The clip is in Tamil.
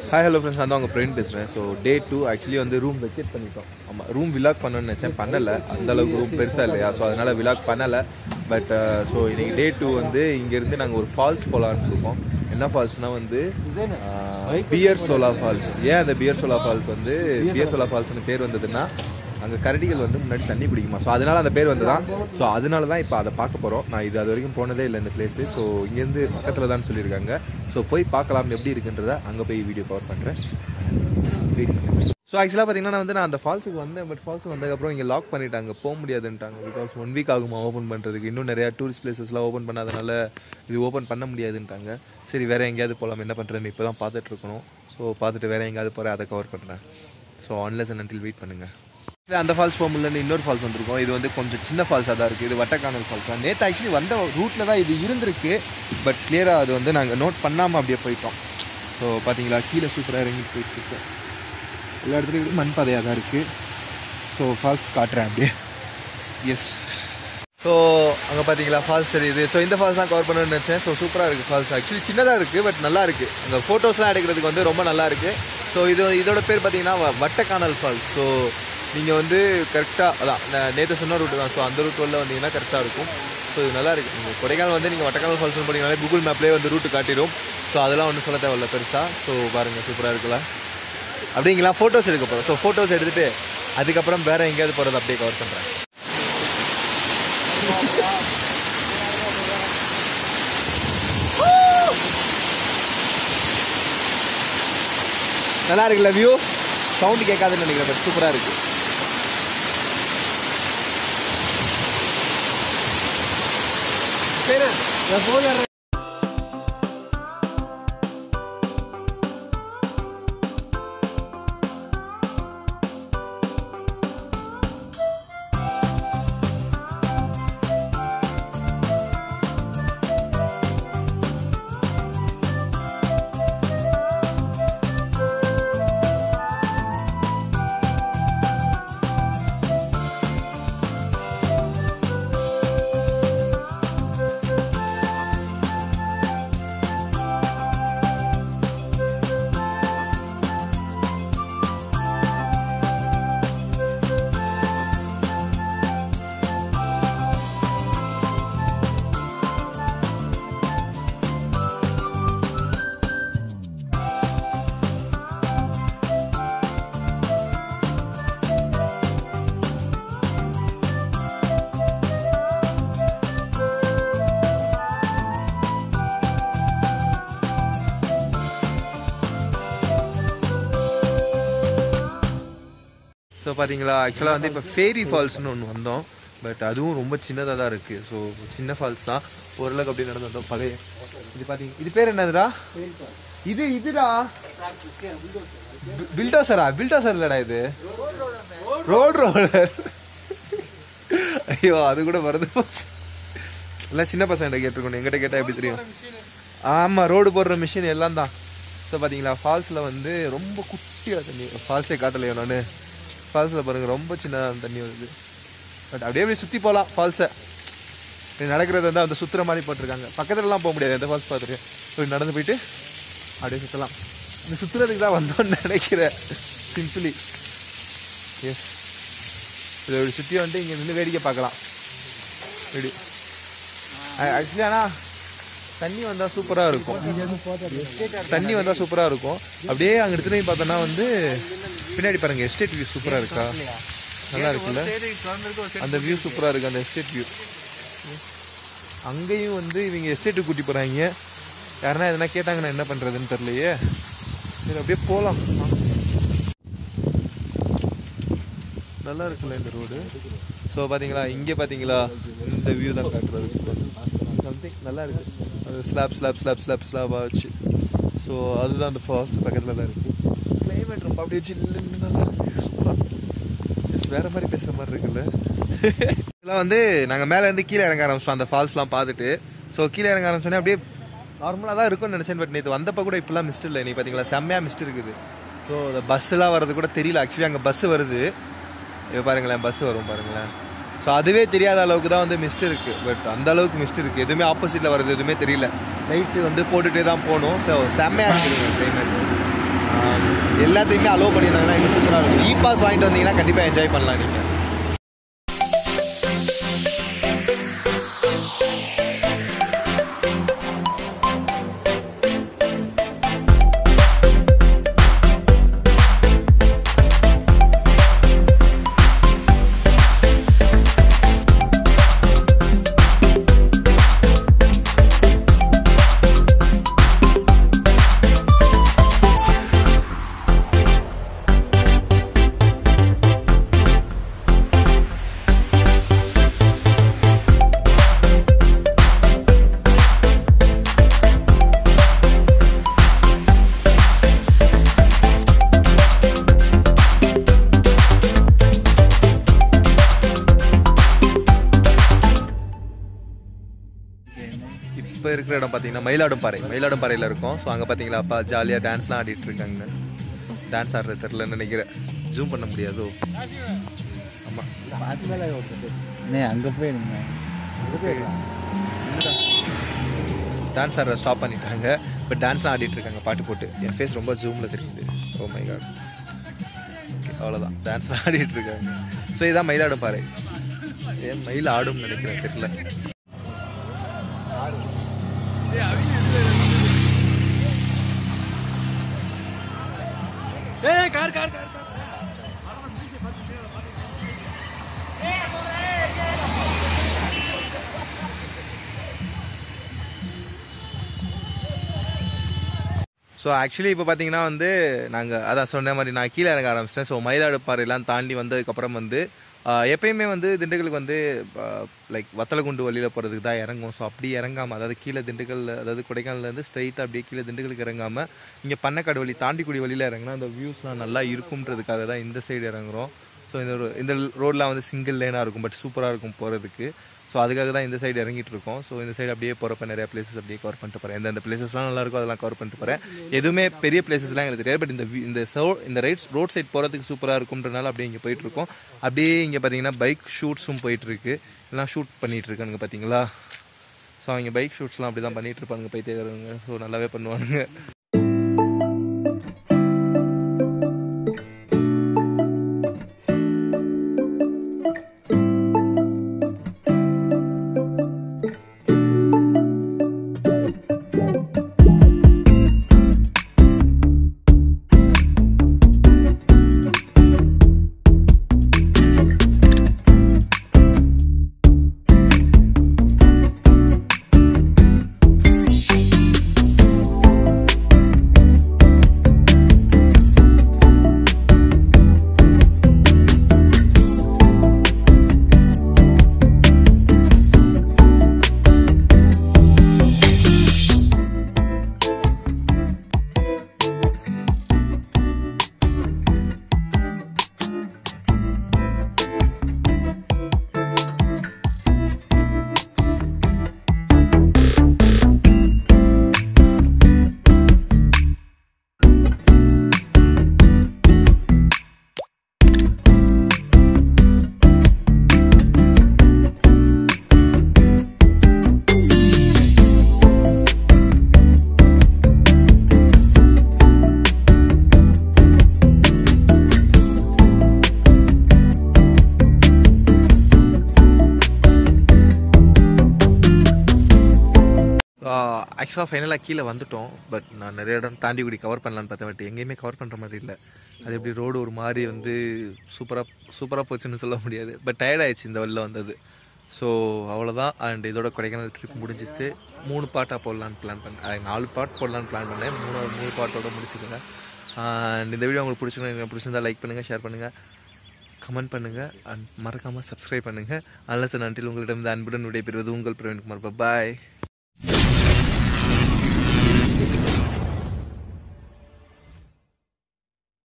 ஹாய் ஹலோ ஃப்ரெண்ட்ஸ் நான் தான் உங்கள் ஃப்ரெண்ட் பேசுகிறேன் ஸோ டே டூ ஆக்சுவலி வந்து ரூம் வெக்கேட் பண்ணிட்டோம் ஆமாம் ரூம் விலாக் பண்ணணும்னு நினச்சேன் பண்ணலை அந்த அளவுக்கு ரூம் பெருசாக இல்லையா ஸோ அதனால் விலாக் பண்ணலை பட் ஸோ இன்னைக்கு டே டூ வந்து இங்கேருந்து நாங்கள் ஒரு ஃபால்ஸ் போகலான்னு இருக்கோம் என்ன ஃபால்ஸ்னால் வந்து பியர் சோலா ஃபால்ஸ் ஏன் அந்த பியர் சோலா ஃபால்ஸ் வந்து பியர் சோலா ஃபால்ஸ்னு பேர் வந்ததுன்னா அங்கே கரடிகள் வந்து முன்னாடி தண்ணி பிடிக்குமா ஸோ அதனால அந்த பேர் வந்துதான் ஸோ அதனால தான் இப்போ அதை பார்க்க போகிறோம் நான் இது அது வரைக்கும் போனதே இல்லை இந்த பிளேஸு ஸோ இங்கேருந்து பக்கத்தில் தான் சொல்லியிருக்காங்க ஸோ போய் பார்க்கலாம் எப்படி இருக்குன்றத அங்கே போய் வீடியோ கவர் பண்ணுறேன் ஸோ ஆக்சுவலாக பார்த்தீங்கன்னா வந்து நான் அந்த ஃபால்ஸுக்கு வந்தேன் பட் ஃபால்ஸுக்கு வந்ததுக்கப்புறம் இங்கே லாக் பண்ணிட்டாங்க போக முடியாதுன்ட்டாங்க பிகாஸ் ஒன் வீக் ஆகுமா ஓப்பன் பண்ணுறதுக்கு இன்னும் நிறையா டூரிஸ்ட் பிளேசஸ்லாம் ஓப்பன் பண்ணாதனால இது ஓப்பன் பண்ண முடியாதுன்ட்டாங்க சரி வேறு எங்கேயாவது போகலாம் என்ன பண்ணுறதுன்னு இப்போ தான் பார்த்துட்டு இருக்கணும் ஸோ பார்த்துட்டு வேறு எங்கேயாவது போகிறேன் அதை கவர் பண்ணுறேன் so unless and until wait பண்ணுங்கள் அந்த ஃபால்ஸ் போக முடியலன்னு இன்னொரு ஃபால்ஸ் வந்திருக்கும் இது வந்து கொஞ்சம் சின்ன ஃபால்ஸாக தான் இருக்குது இது வட்டக்கானல் ஃபால்ஸ் தான் நேற்று ஆக்சுவலி வந்த ரூட்டில் தான் இது இருந்திருக்கு பட் கிளியராக அது வந்து நாங்கள் நோட் பண்ணாமல் அப்படியே போயிட்டோம் ஸோ பார்த்தீங்களா கீழே சூப்பராக இறங்கிட்டு போயிட்டு இருக்கு எல்லா இடத்துலையும் மண் பாதையாக தான் இருக்குது ஸோ ஃபால்ஸ் காட்டுறேன் அப்படியே எஸ் ஸோ அங்கே பார்த்தீங்களா ஃபால்ஸ் தெரியுது ஸோ இந்த ஃபால்ஸ் தான் கவர் பண்ணணும்னு நினச்சேன் ஸோ சூப்பராக இருக்குது ஃபால்ஸ் ஆக்சுவலி சின்னதாக இருக்குது பட் நல்லா இருக்குது அங்கே ஃபோட்டோஸ்லாம் எடுக்கிறதுக்கு வந்து ரொம்ப நல்லா இருக்குது ஸோ இது இதோட பேர் பார்த்தீங்கன்னா வ- வட்டக்கானல் ஃபால்ஸ் ஸோ நீங்கள் வந்து கரெக்டாக அதான் நான் நேற்று சொன்ன ரூட்டு தான் ஸோ அந்த ரூட் உள்ள வந்தீங்கன்னா கரெக்டாக இருக்கும் ஸோ இது நல்லா இருக்குது நீங்கள் கொடைக்கானல் வந்து நீங்கள் வட்டக்கானல் ஃபால்ஸ் போனீங்கனாலே கூகுள் மேப்லேயே வந்து ரூட்டு காட்டிடும் ஸோ அதெல்லாம் ஒன்றும் சொல்ல தேவையில்ல பெருசாக ஸோ பாருங்கள் சூப்பராக இருக்குல்ல அப்படிங்களா ஃபோட்டோஸ் எடுக்க போகிறோம் ஸோ ஃபோட்டோஸ் எடுத்துகிட்டு அதுக்கப்புறம் வேறு எங்கேயாவது போகிறது அப்படியே கவர் பண்ணுறேன் நல்லா இருக்குல்ல வியூ சவுண்ட் கேட்காதுன்னு நினைக்கிறேன் பட் சூப்பராக இருக்கு சரி நான் phone ஸோ பார்த்தீங்களா ஆக்சுவலாக வந்து இப்போ ஃபேரி ஃபால்ஸ்னு ஒன்று வந்தோம் பட் அதுவும் ரொம்ப சின்னதாக தான் இருக்குது ஸோ சின்ன ஃபால்ஸ் தான் ஓரளவுக்கு அப்படியே நடந்து வந்தோம் பழைய இது பார்த்தீங்க இது பேர் என்னதுடா இது இதுடா பில்டோசரா பில்டோசர் இல்லடா இது ரோட் ரோலர் ஐயோ அது கூட மறந்து போச்சு எல்லாம் சின்ன பசங்க கேட்டிருக்கணும் எங்கிட்ட கேட்டால் எப்படி தெரியும் ஆமாம் ரோடு போடுற மிஷின் எல்லாம் தான் ஸோ பார்த்தீங்களா ஃபால்ஸில் வந்து ரொம்ப குட்டியாக தண்ணி ஃபால்ஸே காட்டலையோ நான் ஃபால்ஸில் பாருங்கள் ரொம்ப சின்ன தண்ணி வருது பட் அப்படியே அப்படியே சுற்றி போகலாம் ஃபால்ஸை நடக்கிறது வந்து அந்த சுற்றுற மாதிரி போட்டிருக்காங்க பக்கத்துலலாம் போக முடியாது எந்த ஃபால்ஸ் பார்த்துட்டு இப்படி நடந்து போயிட்டு அப்படியே சுற்றலாம் இந்த சுற்றுறதுக்கு தான் வந்தோம்னு நினைக்கிறேன் சிம்பிளி எஸ் இதை இப்படி சுற்றி வந்துட்டு இங்கே நின்று வேடிக்கை பார்க்கலாம் இப்படி ஆக்சுவலி ஆனால் தண்ணி வந்தால் சூப்பராக இருக்கும் தண்ணி வந்தால் சூப்பராக இருக்கும் அப்படியே அங்கே எடுத்துகிட்டு போய் பார்த்தோன்னா வந்து பின்னாடி பாருங்க எஸ்டேட் வியூ சூப்பராக இருக்கா நல்லா இருக்குல்ல அந்த வியூ சூப்பராக இருக்கு அந்த எஸ்டேட் வியூ அங்கேயும் வந்து இவங்க எஸ்டேட்டுக்கு கூட்டி போகிறாங்க யாருன்னா எதனா கேட்டாங்கன்னா என்ன பண்ணுறதுன்னு தெரியலையே சரி அப்படியே போகலாம் நல்லா இருக்குல்ல இந்த ரோடு ஸோ பார்த்தீங்களா இங்கே பார்த்தீங்களா இந்த வியூ தான் காட்டுறது சம்திங் நல்லா இருக்கு அது ஸ்லாப் ஸ்லாப் ஸ்லாப் ஸ்லாப் ஸ்லாபாக வச்சு ஸோ அதுதான் அந்த ஃபால்ஸ் பக்கத்தில் தான் இருக்கு கிளைமேட் ரொம்ப அப்படியே சில்லுன்னு நல்லா இருக்கு சூப்பராக வேற மாதிரி பேசுற மாதிரி இருக்குல்ல இதெல்லாம் வந்து நாங்கள் மேலே இருந்து கீழே இறங்க ஆரம்பிச்சோம் அந்த ஃபால்ஸ்லாம் பார்த்துட்டு ஸோ கீழே இறங்க ஆரம்பிச்சோன்னே அப்படியே நார்மலாக தான் இருக்கும்னு நினச்சேன் பட் நேற்று வந்தப்போ கூட இப்பெல்லாம் மிஸ்ட் இல்லை நீ பார்த்தீங்களா செம்மையாக மிஸ்ட் இருக்குது ஸோ அந்த பஸ்ஸெலாம் வர்றது கூட தெரியல ஆக்சுவலி அங்கே பஸ் வருது இப்போ பாருங்களேன் பஸ் வரும் பாருங்களேன் ஸோ அதுவே தெரியாத அளவுக்கு தான் வந்து மிஸ்ட் இருக்குது பட் அந்த அளவுக்கு மிஸ்ட் இருக்குது எதுவுமே ஆப்போசிட்டில் வர்றது எதுவுமே தெரியல லைட்டு வந்து போட்டுகிட்டே தான் போகணும் ஸோ செம்மையாக இருக்குது கிளைமேட் எல்லாத்தையுமே அலோவ் பண்ணியிருந்தாங்கன்னா இன்னும் சூப்பராக இருக்கும் இ பாஸ் வாங்கிட்டு வந்தீங்கன்னா கண்டிப்பாக என்ஜாய் பண்ணலாம் நீங்கள் இப்போ இருக்கிற இடம் பார்த்தீங்கன்னா மயிலாடும்பாறை மயிலாடும்பாறையில் இருக்கும் ஸோ அங்கே பார்த்தீங்களா அப்பா ஜாலியாக டான்ஸ்லாம் ஆடிட்டு இருக்காங்க டான்ஸ் ஆடுறது தெரிலன்னு நினைக்கிறேன் ஜூம் பண்ண முடியாதோ ஆமாம் அண்ணே அங்கே போயிடுங்க அங்கே போயிடலாம் டான்ஸ் ஆடுற ஸ்டாப் பண்ணிட்டாங்க பட் டான்ஸ்லாம் ஆடிட்டு இருக்காங்க பாட்டு போட்டு என் ஃபேஸ் ரொம்ப ஜூமில் தெரியுது ஓ மை காட் ஓகே அவ்வளோதான் டான்ஸ்லாம் ஆடிட்டு இருக்காங்க ஸோ இதான் மயிலாடும்பாறை ஏன் மயில் ஆடும்னு நினைக்கிறேன் தெரியல ஸோ ஆக்சுவலி இப்போ பார்த்தீங்கன்னா வந்து நாங்கள் அதான் சொன்ன மாதிரி நான் கீழே இறங்க ஆரம்பிச்சிட்டேன் ஸோ மயிலாடுப்பாறையெல்லாம் தாண்டி வந்ததுக்கப்புறம் வந்து ஆஹ், எப்பயுமே வந்து திண்டுக்கலுக்கு வந்து லைக் வத்தலகுண்டு வழியில் போகிறதுக்கு தான் இறங்கும் ஸோ அப்படி இறங்காமல் அதாவது கீழே திண்டுக்கல் அதாவது கொடைக்கானல்லேருந்து ஸ்ட்ரைட்டாக அப்படியே கீழே திண்டுக்கலுக்கு இறங்காமல் இங்கே பண்ணக்காடு வழி தாண்டிக்குடி வழியில் இறங்கினா அந்த வியூஸ்லாம் நல்லா இருக்கும்ன்றதுக்காக தான் இந்த சைடு இறங்குறோம் ஸோ இந்த ஒரு இந்த ரோட்லாம் வந்து சிங்கிள் லேனாக இருக்கும் பட் சூப்பராக இருக்கும் போகிறதுக்கு ஸோ அதுக்காக தான் இந்த சைடு இறங்கிட்டு இருக்கோம் ஸோ இந்த சைடு அப்படியே போகிறப்ப நிறைய பிளேசஸ் அப்படியே கவர் பண்ணிட்டு போகிறேன் எந்தெந்த பிளேசஸ்லாம் நல்லா இருக்கோ அதெல்லாம் கவர் பண்ணிட்டு போகிறேன் எதுவுமே பெரிய பிளேசஸ்லாம் எங்களுக்கு தெரியாது பட் இந்த view- இந்த சோ இந்த ரைட் ரோட் சைடு போகிறதுக்கு சூப்பராக இருக்கும்ன்றனால அப்படியே இங்கே போயிட்டு இருக்கோம் அப்படியே இங்கே பார்த்தீங்கன்னா பைக் ஷூட்ஸும் போயிட்டு இருக்கு எல்லாம் ஷூட் பண்ணிட்டு இருக்கானுங்க பார்த்தீங்களா ஸோ அவங்க பைக் ஷூட்ஸ்லாம் அப்படி தான் பண்ணிட்டு இருப்பாங்க பைத்தியக்காரங்க ஸோ நல்லாவே பண்ணுவானுங்க ஆக்சுவலாக ஃபைனலாக கீழே வந்துட்டோம் பட் நான் நிறைய இடம் தாண்டி கூடி கவர் பண்ணலான்னு பார்த்தேன் பட் எங்கேயுமே கவர் பண்ணுற மாதிரி இல்லை அது எப்படி ரோடு ஒரு மாதிரி வந்து சூப்பராக சூப்பராக போச்சுன்னு சொல்ல முடியாது பட் டயர்ட் ஆயிடுச்சு இந்த வழியில் வந்தது ஸோ அவ்வளோதான் அண்ட் இதோட கொடைக்கானல் ட்ரிப் முடிஞ்சிட்டு மூணு பாட்டாக போடலான்னு பிளான் பண்ணேன் நாலு பாட் போடலான்னு பிளான் பண்ணேன் மூணு மூணு பாட்டோட முடிச்சுக்கோங்க அண்ட் இந்த வீடியோ உங்களுக்கு பிடிச்சிருந்தா பிடிச்சிருந்தா லைக் பண்ணுங்கள் ஷேர் பண்ணுங்கள் கமெண்ட் பண்ணுங்கள் அண்ட் மறக்காமல் சப்ஸ்கிரைப் பண்ணுங்கள் அல்ல சார் நன்றில் உங்களிடம் இந்த அன்புடன் விடைபெறுவது உங்கள் பிரவீன்குமார் பாய்